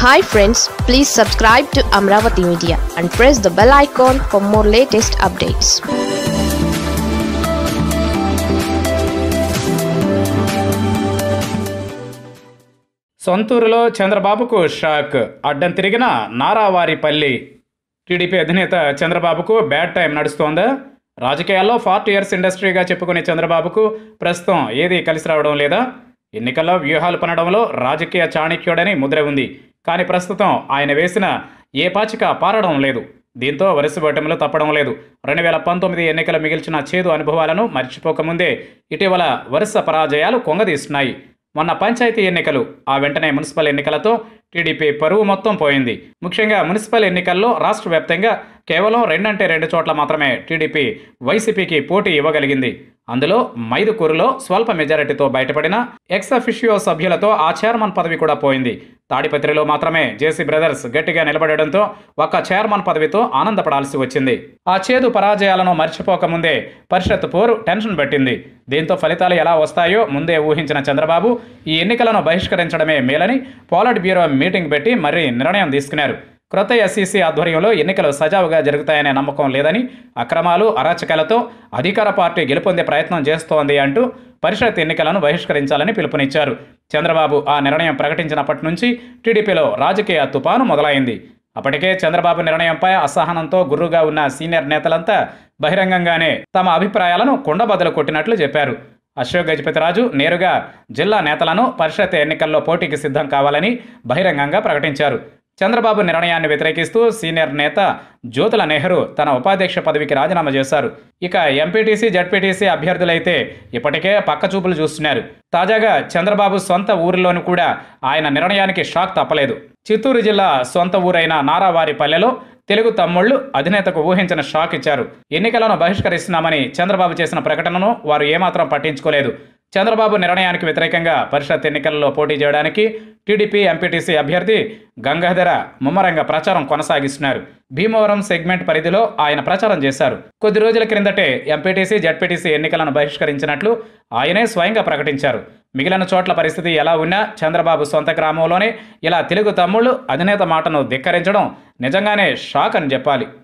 hi friends please subscribe to Amaravati media and press the bell icon for more latest updates సొంతూరులో చంద్రబాబుకు shock అడ్డం తిరిగిన Naravaripalli TDP అధినేత చంద్రబాబుకు బ్యాడ్ టైం నడుస్తోందా రాజకీయాల్లో ఫార్టీ ఇయర్స్ ఇండస్ట్రీగా చెప్పుకునే చంద్రబాబుకు ప్రస్తుతం ఏది కలిసి రావడం లేదా ఎన్నికల్లో వ్యూహాలు పనడంలో రాజకీయ చాణక్యుడని ముద్ర ఉంది కానీ ప్రస్తుతం ఆయన వేసిన ఏ పాచిక పారడం లేదు దీంతో వరుస ఓటములు తప్పడం లేదు రెండు వేల పంతొమ్మిది ఎన్నికలు మిగిల్చిన చేదు అనుభవాలను మర్చిపోకముందే ఇటీవల వరుస పరాజయాలు కొంగదీస్తున్నాయి మొన్న పంచాయతీ ఎన్నికలు ఆ వెంటనే మున్సిపల్ ఎన్నికలతో టీడీపీ పరువు మొత్తం పోయింది ముఖ్యంగా మున్సిపల్ ఎన్నికల్లో రాష్ట్ర వ్యాప్తంగా కేవలం రెండంటే రెండు చోట్ల మాత్రమే టీడీపీ వైసీపీకి పోటీ ఇవ్వగలిగింది అందులో మైదుకూరులో స్వల్ప మెజారిటీతో బయటపడిన ఎక్స్ అఫిషియో సభ్యులతో ఆ చైర్మన్ పదవి కూడా పోయింది తాడిపత్రిలో మాత్రమే జేసీ బ్రదర్స్ గట్టిగా నిలబడడంతో ఒక్క చైర్మన్ పదవితో ఆనందపడాల్సి వచ్చింది ఆ చేదు పరాజయాలను మర్చిపోకముందే పరిషత్ పోరు టెన్షన్ పెట్టింది దీంతో ఫలితాలు ఎలా వస్తాయో ముందే ఊహించిన చంద్రబాబు ఈ ఎన్నికలను బహిష్కరించడమే మేలని పోలట్ బ్యూరో మీటింగ్ పెట్టి మరీ నిర్ణయం తీసుకున్నారు క్రొత్త ఎస్సీసీ ఆధ్వర్యంలో ఎన్నికలు సజావుగా జరుగుతాయనే నమ్మకం లేదని అక్రమాలు అరాచకాలతో అధికార పార్టీ గెలుపొందే ప్రయత్నం చేస్తోంది అంటూ పరిషత్ ఎన్నికలను బహిష్కరించాలని పిలుపునిచ్చారు చంద్రబాబు ఆ నిర్ణయం ప్రకటించినప్పటి నుంచి టీడీపీలో రాజకీయ తుపాను మొదలైంది అప్పటికే చంద్రబాబు నిర్ణయంపై అసహనంతో గుర్రుగా ఉన్న సీనియర్ నేతలంతా బహిరంగంగానే తమ అభిప్రాయాలను కుండబద్దలు కొట్టినట్లు చెప్పారు అశోక్ గజపతిరాజు నేరుగా జిల్లా నేతలను పరిషత్ ఎన్నికల్లో పోటీకి సిద్ధం కావాలని బహిరంగంగా ప్రకటించారు చంద్రబాబు నిర్ణయాన్ని వ్యతిరేకిస్తూ సీనియర్ నేత జ్యోతుల నెహ్రూ తన ఉపాధ్యక్ష పదవికి రాజీనామా చేశారు ఇక ఎంపీటీసీ జడ్పీటీసీ అభ్యర్థులైతే ఇప్పటికే పక్కచూపులు చూస్తున్నారు తాజాగా చంద్రబాబు సొంత ఊరిలోనూ కూడా ఆయన నిర్ణయానికి షాక్ తప్పలేదు చిత్తూరు జిల్లా సొంత ఊరైన నారావారిపల్లెలో తెలుగు తమ్ముళ్లు అధినేతకు ఊహించిన షాక్ ఇచ్చారు ఎన్నికలను బహిష్కరిస్తున్నామని చంద్రబాబు చేసిన ప్రకటనను వారు ఏమాత్రం పట్టించుకోలేదు చంద్రబాబు నిర్ణయానికి వ్యతిరేకంగా పరిషత్ ఎన్నికల్లో పోటీ చేయడానికి టీడీపీ ఎంపీటీసీ అభ్యర్థి గంగాధర ముమ్మరంగా ప్రచారం కొనసాగిస్తున్నారు భీమవరం సెగ్మెంట్ పరిధిలో ఆయన ప్రచారం చేశారు కొద్ది రోజుల క్రిందటే ఎంపీటీసీ జడ్పీటీసీ ఎన్నికలను బహిష్కరించినట్లు ఆయనే స్వయంగా ప్రకటించారు మిగిలిన చోట్ల పరిస్థితి ఎలా ఉన్నా చంద్రబాబు సొంత గ్రామంలోనే ఇలా తెలుగు తమ్ముళ్ళు అధినేత మాటను ధిక్కరించడం నిజంగానే షాక్ అని చెప్పాలి